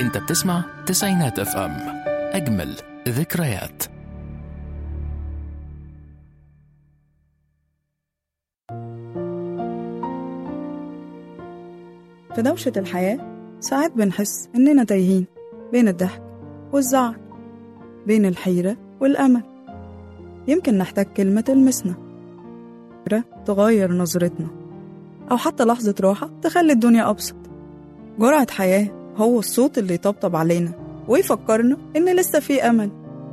انت بتسمع تسعينات اف ام اجمل ذكريات في دوشة الحياة ساعات بنحس إننا تايهين بين الضحك والزعل بين الحيرة والأمل يمكن نحتاج كلمة تلمسنا فكرة تغير نظرتنا أو حتى لحظة راحة تخلي الدنيا أبسط جرعة حياة هو الصوت اللي يطبطب علينا ويفكرنا إن لسه في أمل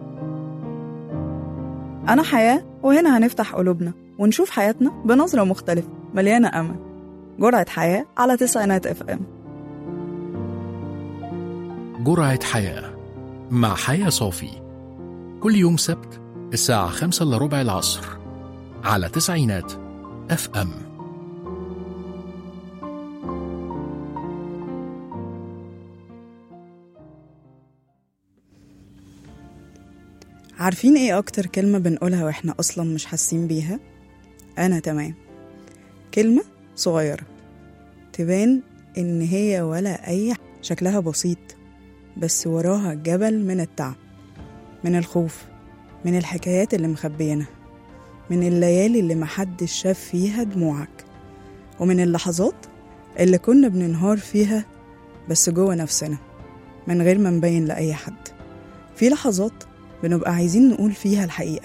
أنا حياة وهنا هنفتح قلوبنا ونشوف حياتنا بنظرة مختلفة مليانة أمل جرعة حياة على تسعينات اف ام جرعة حياة مع حياة صافي كل يوم سبت الساعة خمسة إلا ربع العصر على تسعينات اف ام عارفين ايه اكتر كلمة بنقولها واحنا اصلا مش حاسين بيها انا تمام كلمة صغيرة تبان ان هي ولا اي ح- شكلها بسيط بس وراها جبل من التعب من الخوف من الحكايات اللي مخبيينها من الليالي اللي محدش شاف فيها دموعك ومن اللحظات اللي كنا بننهار فيها بس جوه نفسنا من غير ما نبين لأي حد في لحظات بنبقى عايزين نقول فيها الحقيقة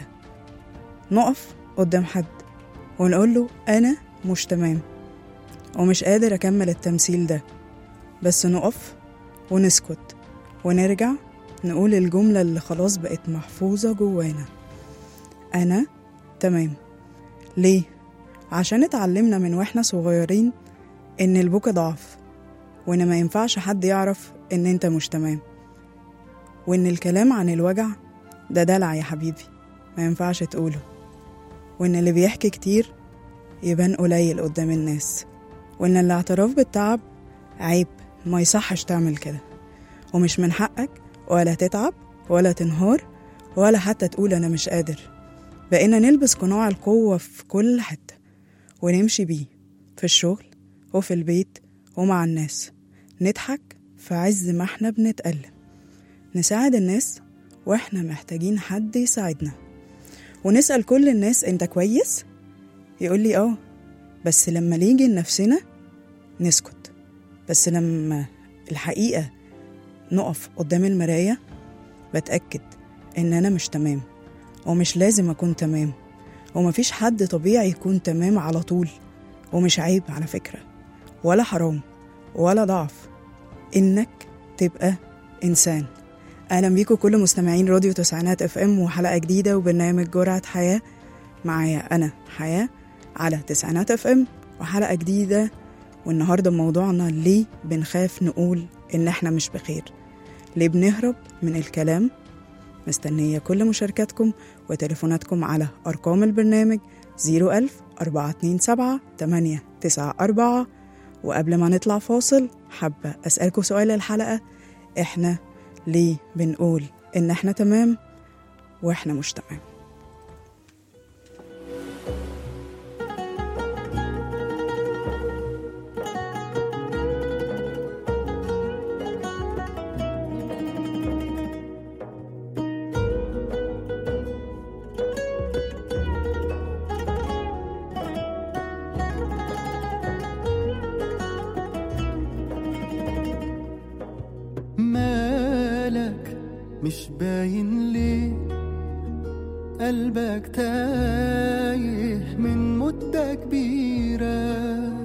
نقف قدام حد ونقول له أنا مش تمام ومش قادر أكمل التمثيل ده بس نقف ونسكت ونرجع نقول الجملة اللي خلاص بقت محفوظة جوانا أنا تمام ليه؟ عشان اتعلمنا من واحنا صغيرين إن البكا ضعف وإن ما ينفعش حد يعرف إن أنت مش تمام وإن الكلام عن الوجع ده دلع يا حبيبي ما ينفعش تقوله وإن اللي بيحكي كتير يبان قليل قدام الناس وإن الاعتراف بالتعب عيب ما يصحش تعمل كده ومش من حقك ولا تتعب ولا تنهار ولا حتى تقول أنا مش قادر بقينا نلبس قناع القوة في كل حتة ونمشي بيه في الشغل وفي البيت ومع الناس نضحك في عز ما احنا بنتألم نساعد الناس واحنا محتاجين حد يساعدنا ونسأل كل الناس انت كويس؟ يقول لي اه بس لما نيجي لنفسنا نسكت بس لما الحقيقة نقف قدام المراية بتأكد إن أنا مش تمام ومش لازم أكون تمام ومفيش حد طبيعي يكون تمام على طول ومش عيب على فكرة ولا حرام ولا ضعف إنك تبقى إنسان أهلا بيكم كل مستمعين راديو تسعينات اف ام وحلقة جديدة وبرنامج جرعة حياة معايا أنا حياة على تسعينات اف ام وحلقة جديدة والنهاردة موضوعنا ليه بنخاف نقول إن إحنا مش بخير ليه بنهرب من الكلام مستنية كل مشاركاتكم وتليفوناتكم على أرقام البرنامج 01000 427 894 وقبل ما نطلع فاصل حابة أسألكم سؤال الحلقة إحنا ليه بنقول إن إحنا تمام وإحنا مش تمام مالك مش باين ليه قلبك تايه من مدة كبيرة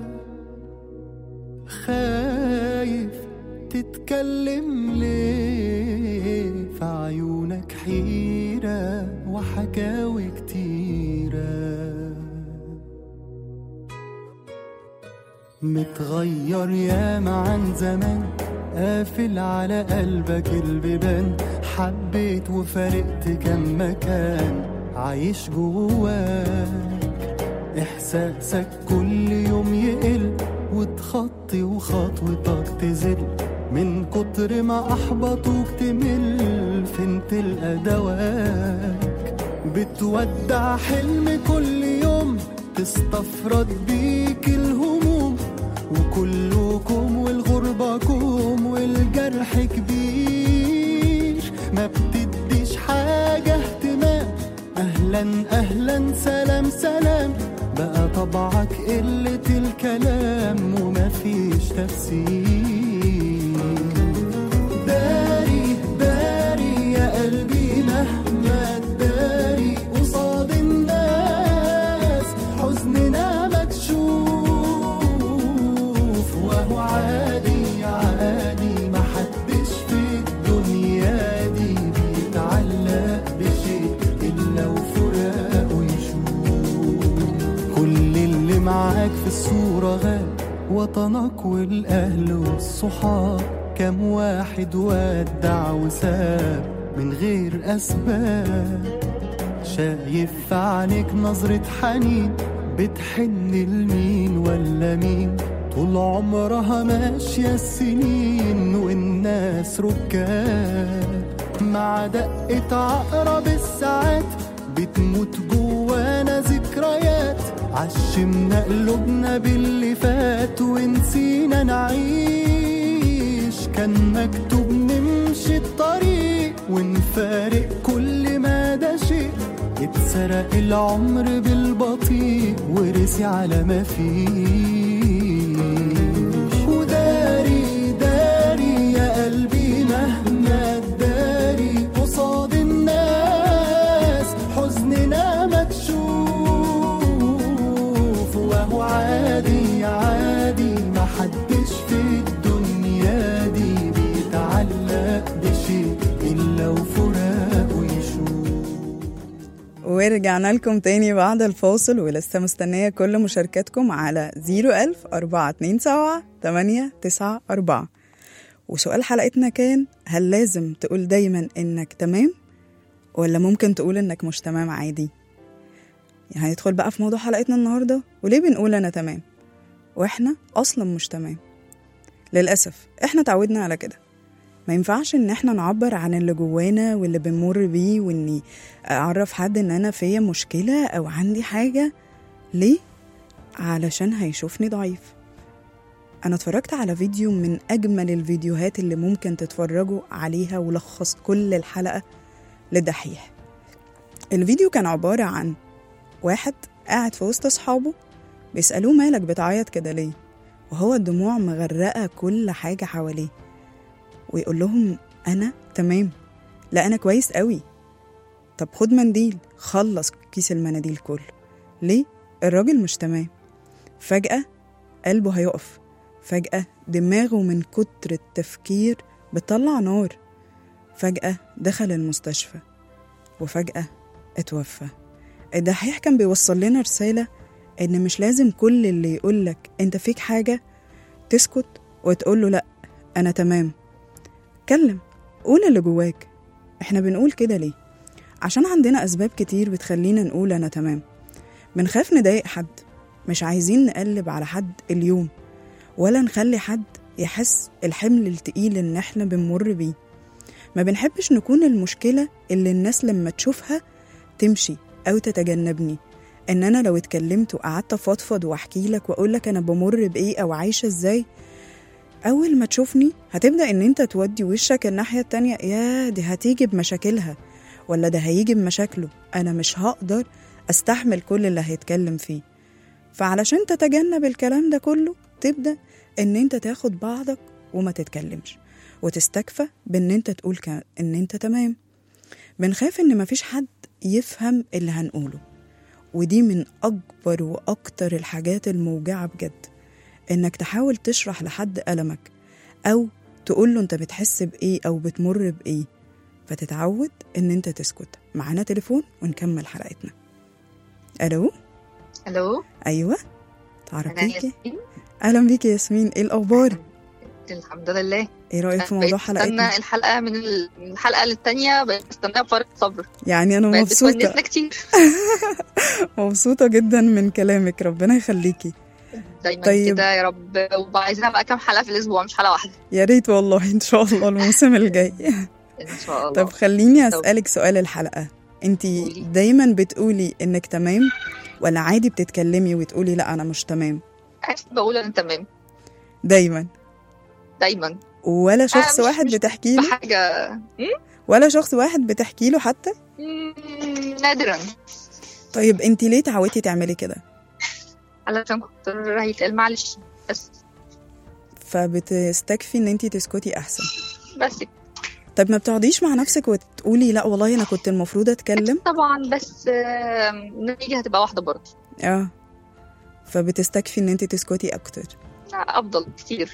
خايف تتكلم ليه في عيونك حيرة وحكاوي كتيرة متغير ياما عن زمان قافل على قلبك البيبان حبيت وفارقت كم مكان عايش جواك احساسك كل يوم يقل وتخطي وخطوتك تزل من كتر ما احبطوك تمل فين تلقى دواك بتودع حلم كل يوم تستفرد بيك الهموم وكلكم والغربة كوم والجرح كبير كلام ومفيش تفسير داري داري يا قلبي مهما تداري قصاد الناس حزننا مكشوف وهو عادي عادي ما حدش في الدنيا دي بيتعلق بشيء إلا وفراقه يشوف كل اللي معاك في الصورة غاب وطنك والأهل والصحاب كم واحد ودع وساب من غير أسباب شايف في عينيك نظرة حنين بتحن لمين ولا مين طول عمرها ماشية السنين والناس ركاب مع دقة عقرب الساعات بتموت جوانا ذكريات عشمنا قلوبنا باللي فات ونسينا نعيش كان مكتوب نمشي الطريق ونفارق كل ما ده شيء اتسرق العمر بالبطيء ورسي على ما فيش وداري داري يا قلبي مهما تداري قصاد الناس حزننا مكشوف وهو عادي عادي ما حدش في الدنيا دي بيتعلق بشيء إلا وفراقه يشوف ورجعنا لكم تاني بعد الفاصل ولسه مستنية كل مشاركاتكم على 01000 427 894 وسؤال حلقتنا كان هل لازم تقول دايما انك تمام ولا ممكن تقول انك مش تمام عادي يعني هندخل بقى في موضوع حلقتنا النهاردة وليه بنقول انا تمام واحنا اصلا مش تمام للأسف احنا تعودنا على كده ما ينفعش ان احنا نعبر عن اللي جوانا واللي بنمر بيه واني اعرف حد ان انا فيا مشكلة او عندي حاجة ليه؟ علشان هيشوفني ضعيف انا اتفرجت على فيديو من اجمل الفيديوهات اللي ممكن تتفرجوا عليها ولخص كل الحلقة لدحيح الفيديو كان عبارة عن واحد قاعد في وسط اصحابه بيسألوه مالك بتعيط كده ليه وهو الدموع مغرقة كل حاجة حواليه ويقول لهم أنا تمام لا أنا كويس قوي طب خد منديل خلص كيس المناديل كله ليه؟ الراجل مش تمام فجأة قلبه هيقف فجأة دماغه من كتر التفكير بتطلع نار فجأة دخل المستشفى وفجأة اتوفى الدحيح كان بيوصل لنا رسالة إن مش لازم كل اللي يقولك أنت فيك حاجة تسكت وتقوله لأ أنا تمام اتكلم قول اللي جواك احنا بنقول كده ليه عشان عندنا أسباب كتير بتخلينا نقول أنا تمام بنخاف نضايق حد مش عايزين نقلب على حد اليوم ولا نخلي حد يحس الحمل التقيل اللي احنا بنمر بيه ما بنحبش نكون المشكلة اللي الناس لما تشوفها تمشي أو تتجنبني إن أنا لو اتكلمت وقعدت أفضفض وأحكي لك وأقول لك أنا بمر بإيه أو عايشة إزاي أول ما تشوفني هتبدأ إن أنت تودي وشك الناحية التانية يا دي هتيجي بمشاكلها ولا ده هيجي بمشاكله أنا مش هقدر أستحمل كل اللي هيتكلم فيه فعلشان تتجنب الكلام ده كله تبدأ إن أنت تاخد بعضك وما تتكلمش وتستكفى بإن أنت تقول ك... إن أنت تمام بنخاف إن مفيش حد يفهم اللي هنقوله ودي من أكبر وأكتر الحاجات الموجعة بجد إنك تحاول تشرح لحد ألمك أو تقول له أنت بتحس بإيه أو بتمر بإيه فتتعود إن أنت تسكت معانا تليفون ونكمل حلقتنا ألو الو أيوة انا تعرفيكي ياسمين أهلا بيكي يا ياسمين إيه الأخبار الحمد لله إيه رأيك في بقيت موضوع بستنى حلقتنا الحلقه من ال- من الحلقه للتانيه بقيت بستناها بفارغ صبر يعني أنا بقيت مبسوطة بتونسنا كتير مبسوطة جدا من كلامك ربنا يخليكي دايما طيب. كده يا رب وعايزينها بقى كام حلقه في الاسبوع مش حلقه واحده يا ريت والله إن شاء الله الموسم الجاي ان شاء الله طب خليني طب. أسألك سؤال الحلقة انتي قولي. دايما بتقولي انك تمام ولا عادي بتتكلمي وتقولي لا انا مش تمام عايز بقول انا تمام دايما دايما ولا شخص مش- واحد مش بتحكي له بحاجه ولا شخص واحد بتحكي له حتى مم، نادرا طيب انتي ليه تعودتي تعملي كده علشان خاطر هيتقال معلش بس فبتستكفي ان انت تسكتي احسن بس طب ما بتقعديش مع نفسك وتقولي لا والله انا كنت المفروض اتكلم طبعا بس آم، النتيجة هتبقى واحدة برضه اه فبتستكفي ان انت تسكتي اكتر لا، أفضل كتير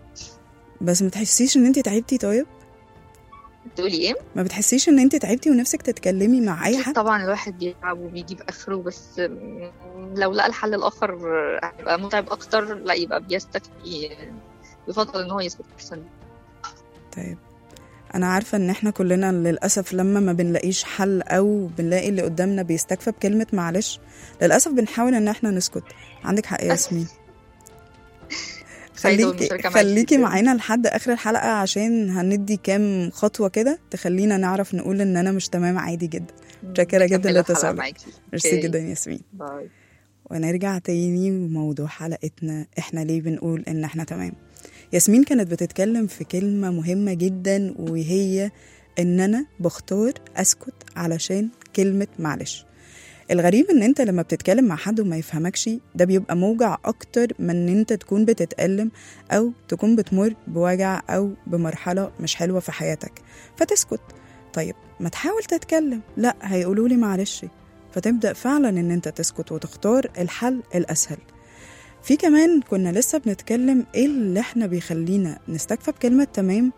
بس ما تحسيش ان انت تعبتي طيب تقولي إيه؟ ما بتحسيش ان انت تعبتي ونفسك تتكلمي مع اي أكيد حد طبعا الواحد بيتعب وبيجيب آخره بس آم، لو لقى الحل الآخر هيبقى متعب أكتر لا يبقى بيستكفي يفضل إن هو يسكت أحسن طيب انا عارفه ان احنا كلنا للاسف لما ما بنلاقيش حل او بنلاقي اللي قدامنا بيستكفى بكلمه معلش للاسف بنحاول ان احنا نسكت عندك حق يا ياسمين سعيدة خليكي بالمشاركة معاكي خليكي جداً. معانا لحد اخر الحلقه عشان هندي كام خطوه كده تخلينا نعرف نقول ان انا مش تمام عادي جدا متشكرة جداً نكمل الحلقة لاتصالك. معاكي. ميرسي أوكي. جدا يا ياسمين باي ونرجع تاني بموضوع حلقتنا احنا ليه بنقول ان احنا تمام ياسمين كانت بتتكلم في كلمة مهمة جدا وهي ان انا بختار اسكت علشان كلمة معلش الغريب ان انت لما بتتكلم مع حد وما يفهمكش ده بيبقى موجع اكتر من ان انت تكون بتتألم او تكون بتمر بوجع او بمرحلة مش حلوة في حياتك فتسكت طيب ما تحاول تتكلم لا هيقولوا لي معلش فتبدأ فعلا ان انت تسكت وتختار الحل الاسهل في كمان كنا لسه بنتكلم ايه اللي احنا بيخلينا نستكفى بكلمة تمام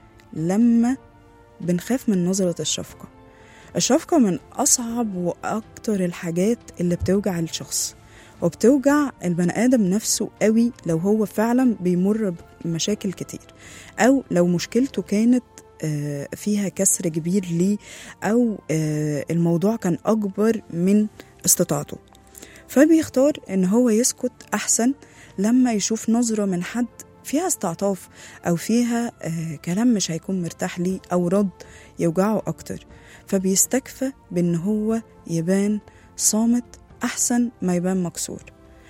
لما بنخاف من نظرة الشفقة الشفقة من أصعب وأكتر الحاجات اللي بتوجع الشخص وبتوجع البني آدم نفسه قوي لو هو فعلا بيمر بمشاكل كتير أو لو مشكلته كانت آه، فيها كسر كبير ليه أو آه، الموضوع كان أكبر من استطاعته فبيختار إن هو يسكت أحسن لما يشوف نظرة من حد فيها استعطاف أو فيها آه، كلام مش هيكون مرتاح ليه أو رد يوجعه أكتر فبيستكفى بإن هو يبان صامت أحسن ما يبان مكسور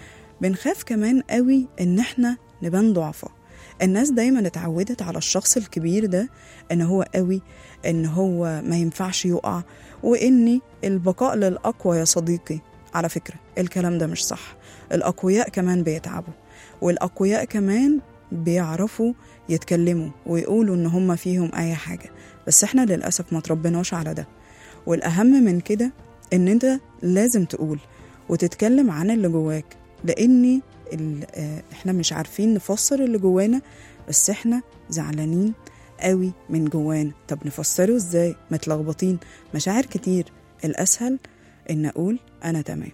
بنخاف كمان قوي إن إحنا نبان ضعفة الناس دايما اتعودت على الشخص الكبير ده إن هو قوي إن هو ما ينفعش يقع وإني البقاء للأقوى يا صديقي على فكرة الكلام ده مش صح الأقوياء كمان بيتعبوا والأقوياء كمان بيعرفوا يتكلموا ويقولوا إن هم فيهم أي حاجة بس إحنا للأسف ما تربناش على ده والأهم من كده إن أنت لازم تقول وتتكلم عن اللي جواك لأن ال- آه، إحنا مش عارفين نفسر اللي جوانا بس إحنا زعلانين قوي من جوانا طب نفسره إزاي متلخبطين مشاعر كتير الأسهل إن أقول أنا تمام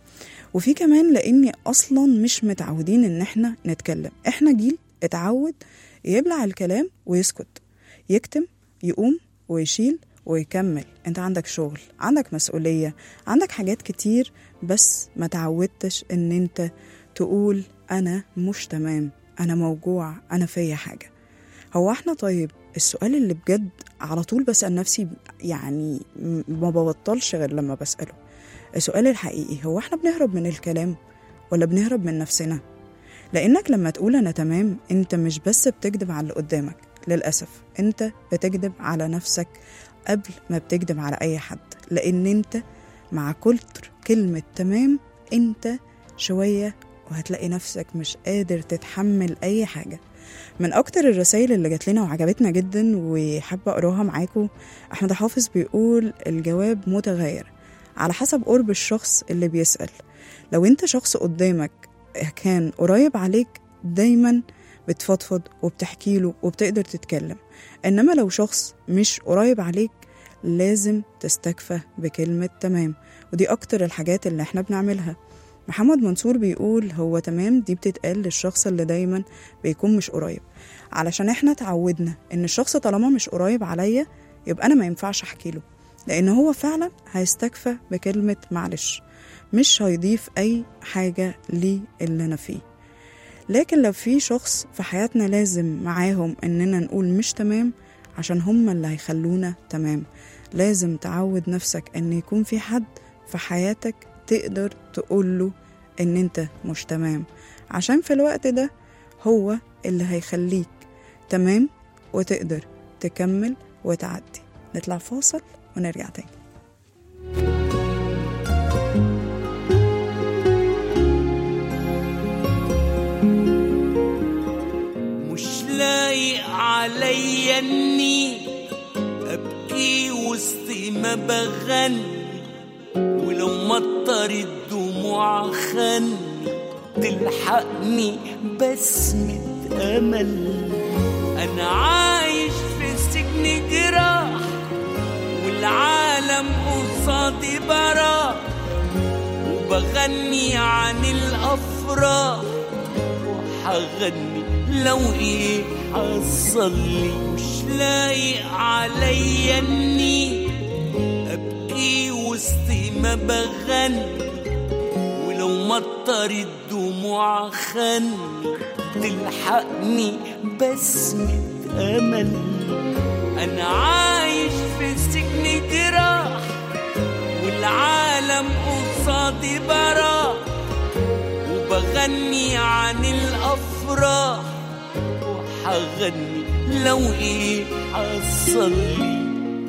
وفي كمان لاني اصلا مش متعودين ان احنا نتكلم احنا جيل اتعود يبلع الكلام ويسكت يكتم يقوم ويشيل ويكمل انت عندك شغل عندك مسؤولية عندك حاجات كتير بس ما تعودتش ان انت تقول انا مش تمام انا موجوع انا فيا حاجة هو احنا طيب السؤال اللي بجد على طول بسأل نفسي يعني م- ما ببطلش غير لما بسأله السؤال الحقيقي هو احنا بنهرب من الكلام ولا بنهرب من نفسنا لانك لما تقول انا تمام انت مش بس بتكذب على اللي قدامك للاسف انت بتكذب على نفسك قبل ما بتكذب على اي حد لان انت مع كل كلمة تمام انت شوية وهتلاقي نفسك مش قادر تتحمل اي حاجة من اكتر الرسائل اللي جات لنا وعجبتنا جدا وحابة اقراها معاكم احمد حافظ بيقول الجواب متغير على حسب قرب الشخص اللي بيسأل لو انت شخص قدامك كان قريب عليك دايما بتفضفض وبتحكي له وبتقدر تتكلم انما لو شخص مش قريب عليك لازم تستكفى بكلمة تمام ودي اكتر الحاجات اللي احنا بنعملها محمد منصور بيقول هو تمام دي بتتقال للشخص اللي دايما بيكون مش قريب علشان احنا تعودنا ان الشخص طالما مش قريب عليا يبقى انا ما ينفعش احكي له لان هو فعلا هيستكفى بكلمة معلش مش هيضيف اي حاجة ليه اللي انا فيه لكن لو في شخص في حياتنا لازم معاهم اننا نقول مش تمام عشان هم اللي هيخلونا تمام لازم تعود نفسك ان يكون في حد في حياتك تقدر تقوله ان انت مش تمام عشان في الوقت ده هو اللي هيخليك تمام وتقدر تكمل وتعدي نطلع فاصل ونرجع تاني عليا اني ابكي وسط ما بغني ولو مطر الدموع خني تلحقني بسمة امل انا عايش في سجن جراح والعالم قصادي براح وبغني عن الافراح وحغني لو ايه حصل لي مش لايق عليا اني ابكي وسط ما بغني ولو مطر الدموع خني تلحقني بسمة امل انا عايش في سجن جراح والعالم قصادي براح وبغني عن الافراح وحغني لو ايه حصل لي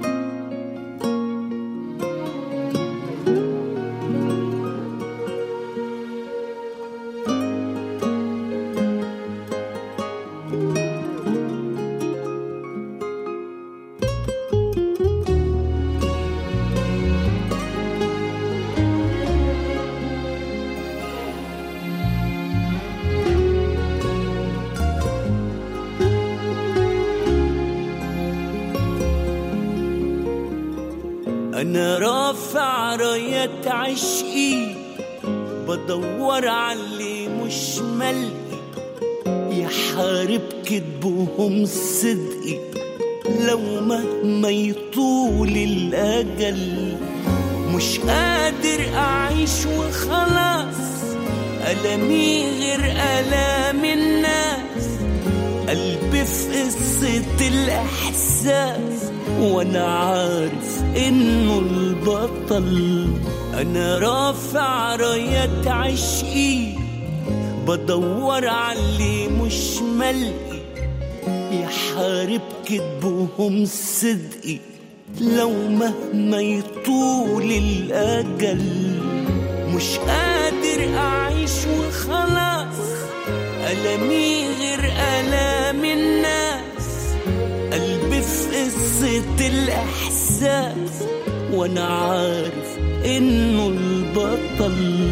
أنا رافع راية عشقي بدور على اللي مش ملقي يحارب كذبهم صدقي لو مهما يطول الأجل مش قادر أعيش وخلاص ألمي غير ألام الناس قلبي في قصة الإحساس وأنا عارف إنه البطل أنا رافع راية عشقي بدور على اللي مش ملقي يحارب كذبهم صدقي لو مهما يطول الأجل مش قادر أعيش وخلاص ألمي غير ألام الناس قلبي في قصة الإحساس وأنا عارف إنه البطل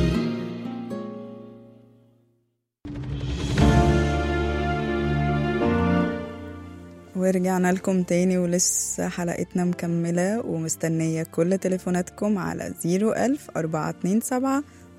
ورجعنا لكم تاني ولسه حلقتنا مكملة ومستنية كل تليفوناتكم على 01000 427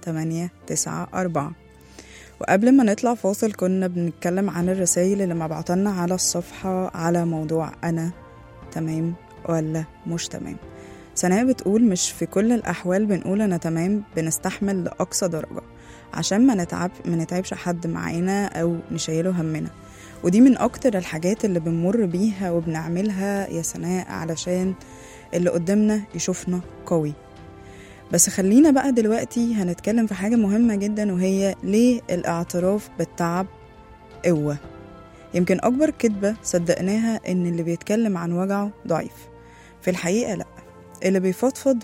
894 وقبل ما نطلع فاصل كنا بنتكلم عن الرسائل اللي مبعتلنا على الصفحة على موضوع أنا تمام ولا مش تمام سناء بتقول مش في كل الأحوال بنقول أنا تمام بنستحمل لأقصى درجة عشان ما نتعب ما نتعبش حد معانا أو نشيله همنا ودي من أكتر الحاجات اللي بنمر بيها وبنعملها يا سناء علشان اللي قدامنا يشوفنا قوي بس خلينا بقى دلوقتي هنتكلم في حاجة مهمة جدا وهي ليه الاعتراف بالتعب قوة يمكن أكبر كذبة صدقناها إن اللي بيتكلم عن وجعه ضعيف في الحقيقة لأ اللي بيفضفض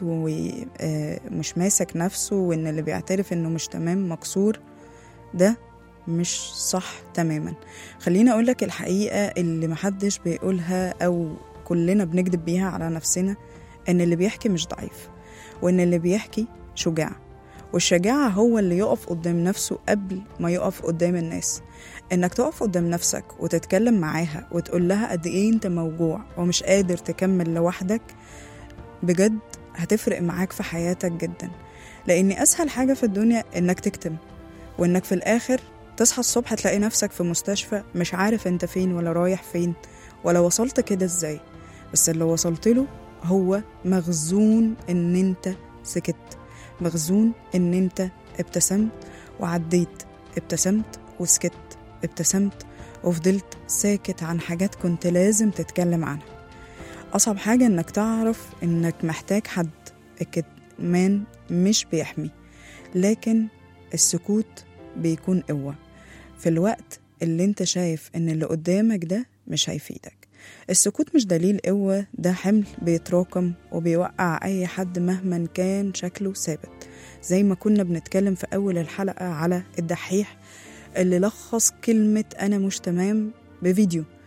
ومش ماسك نفسه وإن اللي بيعترف إنه مش تمام مكسور ده مش صح تماما خليني أقولك الحقيقة اللي محدش بيقولها أو كلنا بنكذب بيها على نفسنا إن اللي بيحكي مش ضعيف وإن اللي بيحكي شجاع والشجاعة هو اللي يقف قدام نفسه قبل ما يقف قدام الناس إنك تقف قدام نفسك وتتكلم معاها وتقول لها قد إيه أنت موجوع ومش قادر تكمل لوحدك بجد هتفرق معاك في حياتك جدا لأن أسهل حاجة في الدنيا إنك تكتم وإنك في الآخر تصحى الصبح تلاقي نفسك في مستشفى مش عارف انت فين ولا رايح فين ولا وصلت كده ازاي بس اللي وصلت له هو مخزون ان انت سكت مخزون ان انت ابتسمت وعديت ابتسمت وسكت ابتسمت وفضلت ساكت عن حاجات كنت لازم تتكلم عنها أصعب حاجة إنك تعرف إنك محتاج حد الكتمان مش بيحمي لكن السكوت بيكون قوة في الوقت اللي انت شايف ان اللي قدامك ده مش هيفيدك السكوت مش دليل قوة ده حمل بيتراكم وبيوقع أي حد مهما كان شكله ثابت زي ما كنا بنتكلم في أول الحلقة على الدحيح اللي لخص كلمة أنا مش تمام بفيديو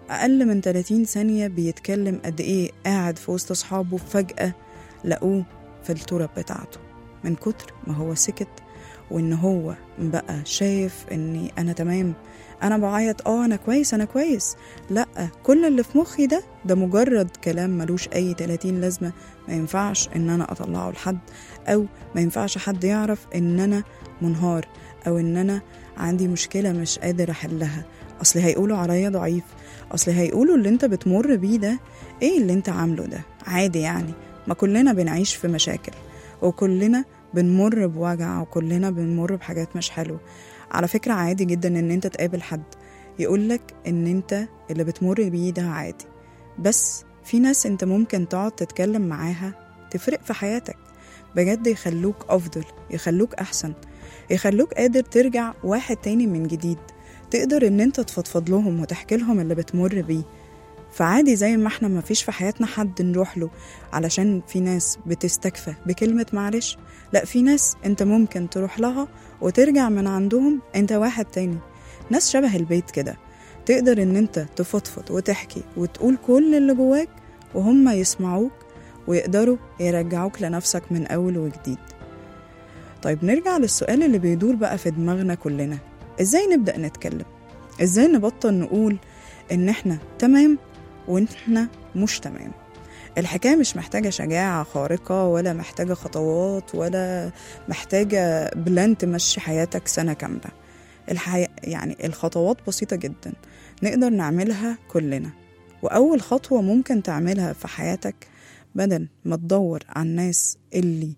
أقل من 30 ثانية بيتكلم قد إيه قاعد في وسط أصحابه فجأة لقوه في التراب بتاعته من كتر ما هو سكت وإن هو بقى شايف إني أنا تمام أنا بعيط آه أنا كويس أنا كويس لأ كل اللي في مخي ده ده مجرد كلام ملوش أي 30 لازمة ما ينفعش إن أنا أطلعه لحد أو ما ينفعش حد يعرف إن أنا منهار أو إن أنا عندي مشكلة مش قادر أحلها أصل هيقولوا عليا ضعيف أصل هيقولوا اللي أنت بتمر بيه ده إيه اللي أنت عامله ده عادي يعني ما كلنا بنعيش في مشاكل وكلنا بنمر بوجع وكلنا بنمر بحاجات مش حلوة على فكرة عادي جدا إن أنت تقابل حد يقولك إن أنت اللي بتمر بيه ده عادي بس في ناس أنت ممكن تقعد تتكلم معاها تفرق في حياتك بجد يخلوك أفضل يخلوك أحسن يخلوك قادر ترجع واحد تاني من جديد تقدر ان انت تفضفض لهم وتحكي لهم اللي بتمر بيه فعادي زي ما احنا ما فيش في حياتنا حد نروح له علشان في ناس بتستكفى بكلمة معلش لا في ناس انت ممكن تروح لها وترجع من عندهم انت واحد تاني ناس شبه البيت كده تقدر ان انت تفضفض وتحكي وتقول كل اللي جواك وهم يسمعوك ويقدروا يرجعوك لنفسك من أول وجديد طيب نرجع للسؤال اللي بيدور بقى في دماغنا كلنا ازاي نبدأ نتكلم ازاي نبطل نقول ان احنا تمام واحنا مش تمام الحكاية مش محتاجة شجاعة خارقة ولا محتاجة خطوات ولا محتاجة بلان تمشي حياتك سنة كاملة الحي... يعني الخطوات بسيطة جدا نقدر نعملها كلنا وأول خطوة ممكن تعملها في حياتك بدل ما تدور على الناس اللي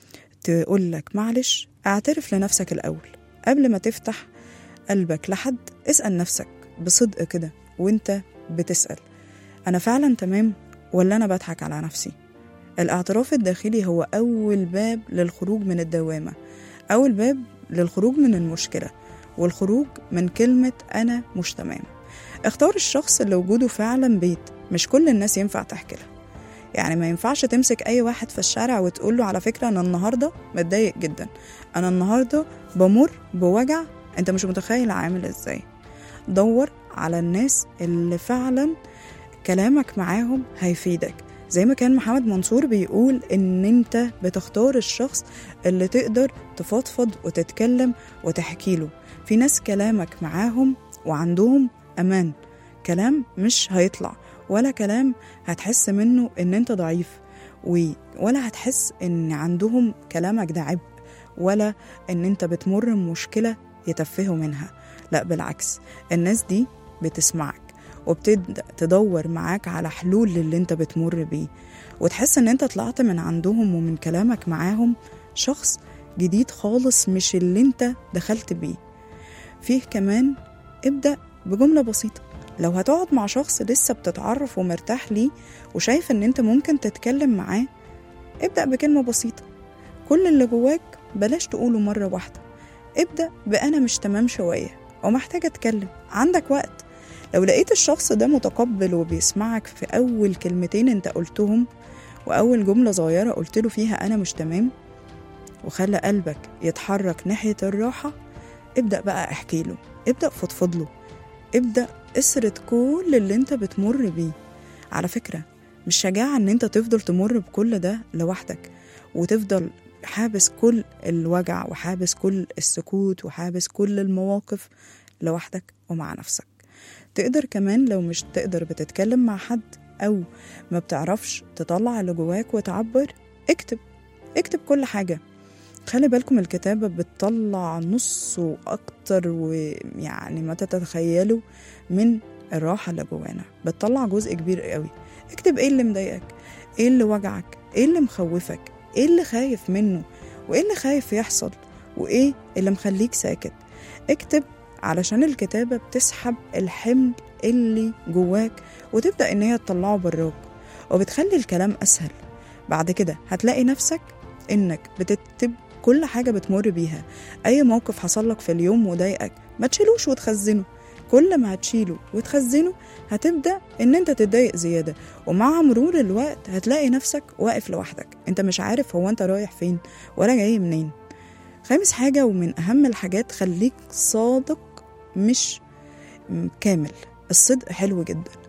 تقولك معلش اعترف لنفسك الأول قبل ما تفتح قلبك لحد اسأل نفسك بصدق كده وانت بتسأل أنا فعلا تمام ولا أنا بضحك على نفسي الاعتراف الداخلي هو أول باب للخروج من الدوامة أول باب للخروج من المشكلة والخروج من كلمة أنا مش تمام اختار الشخص اللي وجوده فعلا بيت مش كل الناس ينفع تحكي لها يعني ما ينفعش تمسك أي واحد في الشارع وتقول له على فكرة أنا النهاردة متضايق جدا أنا النهاردة بمر بوجع أنت مش متخيل عامل إزاي دور على الناس اللي فعلا كلامك معاهم هيفيدك زي ما كان محمد منصور بيقول ان انت بتختار الشخص اللي تقدر تفضفض وتتكلم وتحكي له في ناس كلامك معاهم وعندهم امان كلام مش هيطلع ولا كلام هتحس منه ان انت ضعيف ولا هتحس ان عندهم كلامك ده عبء ولا ان انت بتمر بمشكله يتفهوا منها لا بالعكس الناس دي بتسمعك وبتبدأ تدور معاك على حلول للي انت بتمر بيه وتحس ان انت طلعت من عندهم ومن كلامك معاهم شخص جديد خالص مش اللي انت دخلت بيه فيه كمان ابدأ بجملة بسيطة لو هتقعد مع شخص لسه بتتعرف ومرتاح ليه وشايف ان انت ممكن تتكلم معاه ابدأ بكلمة بسيطة كل اللي جواك بلاش تقوله مرة واحدة ابدأ بأنا مش تمام شوية ومحتاجة أتكلم عندك وقت لو لقيت الشخص ده متقبل وبيسمعك في أول كلمتين أنت قلتهم وأول جملة صغيرة قلت له فيها أنا مش تمام وخلى قلبك يتحرك ناحية الراحة ابدأ بقى احكي له ابدأ فضفض له ابدأ اسرد كل اللي انت بتمر بيه على فكرة مش شجاعة ان انت تفضل تمر بكل ده لوحدك وتفضل حابس كل الوجع وحابس كل السكوت وحابس كل المواقف لوحدك ومع نفسك تقدر كمان لو مش تقدر بتتكلم مع حد أو ما بتعرفش تطلع اللي جواك وتعبر اكتب اكتب كل حاجة خلي بالكم الكتابة بتطلع نص وأكتر ويعني ما تتخيلوا من الراحة اللي جوانا بتطلع جزء كبير قوي اكتب ايه اللي مضايقك ايه اللي وجعك ايه اللي مخوفك ايه اللي خايف منه وايه اللي خايف يحصل وايه اللي مخليك ساكت اكتب علشان الكتابة بتسحب الحمل اللي جواك وتبدأ إن هي تطلعه براك وبتخلي الكلام أسهل بعد كده هتلاقي نفسك إنك بتكتب كل حاجة بتمر بيها أي موقف حصل لك في اليوم وضايقك ما تشيلوش وتخزنه كل ما هتشيله وتخزنه هتبدأ إن أنت تتضايق زيادة ومع مرور الوقت هتلاقي نفسك واقف لوحدك أنت مش عارف هو أنت رايح فين ولا جاي منين خامس حاجة ومن أهم الحاجات خليك صادق مش كامل الصدق حلو جدا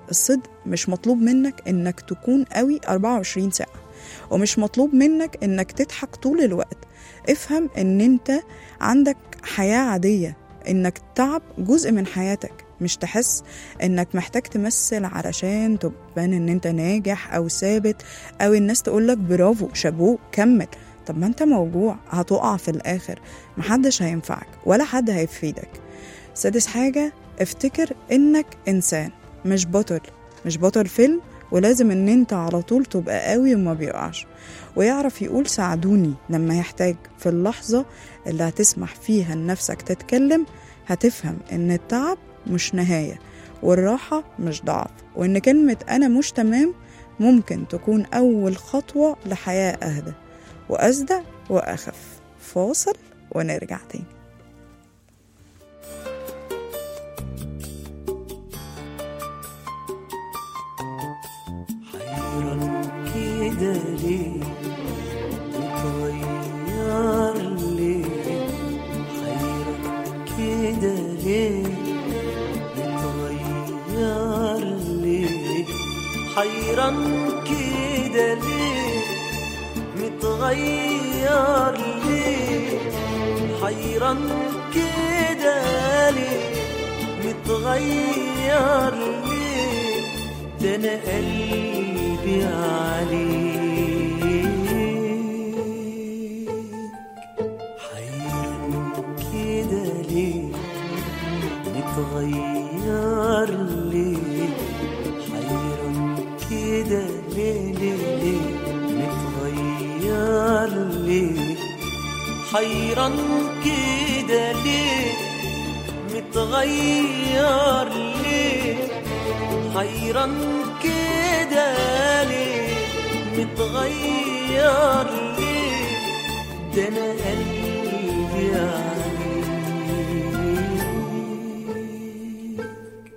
الصدق مش مطلوب منك انك تكون قوي 24 ساعة ومش مطلوب منك انك تضحك طول الوقت افهم ان انت عندك حياة عادية انك تعب جزء من حياتك مش تحس انك محتاج تمثل علشان تبان ان انت ناجح او ثابت او الناس تقولك برافو شابوه كمل طب ما انت موجوع هتقع في الاخر محدش هينفعك ولا حد هيفيدك سادس حاجة افتكر انك انسان مش بطل مش بطل فيلم ولازم ان انت على طول تبقى قوي وما بيقعش ويعرف يقول ساعدوني لما يحتاج في اللحظة اللي هتسمح فيها لنفسك تتكلم هتفهم ان التعب مش نهاية والراحة مش ضعف وان كلمة انا مش تمام ممكن تكون اول خطوة لحياة اهدى واصدق واخف فاصل ونرجع تاني حيران كده ليه متغير ليه حيران كده ليه متغير ليه حيران كده ليه متغير ليه حيران كده ليه متغير ليه ده انا قلبي عليك حيران كده ليه متغير ليه حيران كده ليه ليه ليه متغير ليه حيران كده ليه متغير ليه حيران كده ليه متغير ليه ده انا قلبي عليك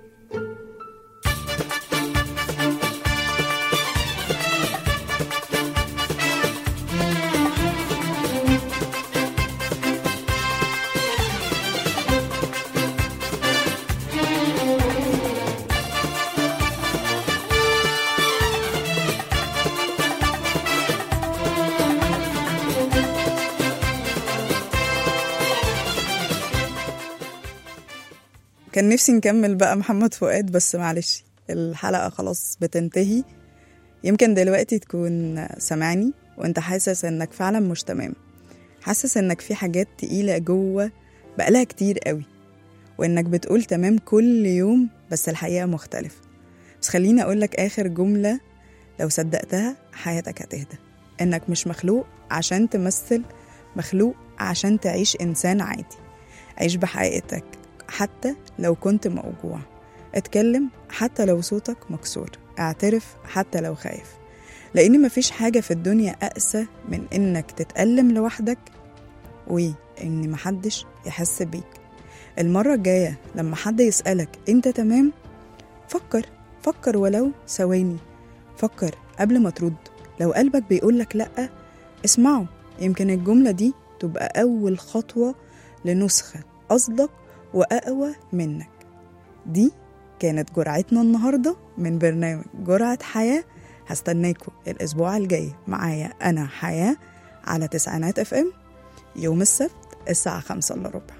كان نفسي نكمل بقى محمد فؤاد بس معلش الحلقة خلاص بتنتهي يمكن دلوقتي تكون سامعني وانت حاسس انك فعلا مش تمام حاسس انك في حاجات تقيلة جوه بقالها كتير قوي وانك بتقول تمام كل يوم بس الحقيقة مختلفة بس خليني اقولك اخر جملة لو صدقتها حياتك هتهدى انك مش مخلوق عشان تمثل مخلوق عشان تعيش انسان عادي عيش بحقيقتك حتى لو كنت موجوع اتكلم حتى لو صوتك مكسور اعترف حتى لو خايف لان مفيش حاجة في الدنيا اقسى من انك تتألم لوحدك وان محدش يحس بيك المرة الجاية لما حد يسألك انت تمام فكر فكر ولو ثواني فكر قبل ما ترد لو قلبك بيقولك لأ اسمعه يمكن الجملة دي تبقى أول خطوة لنسخة أصدق وأقوى منك دي كانت جرعتنا النهاردة من برنامج جرعة حياة هستناكم الأسبوع الجاي معايا أنا حياة على تسعينات اف ام يوم السبت الساعة خمسة إلا ربع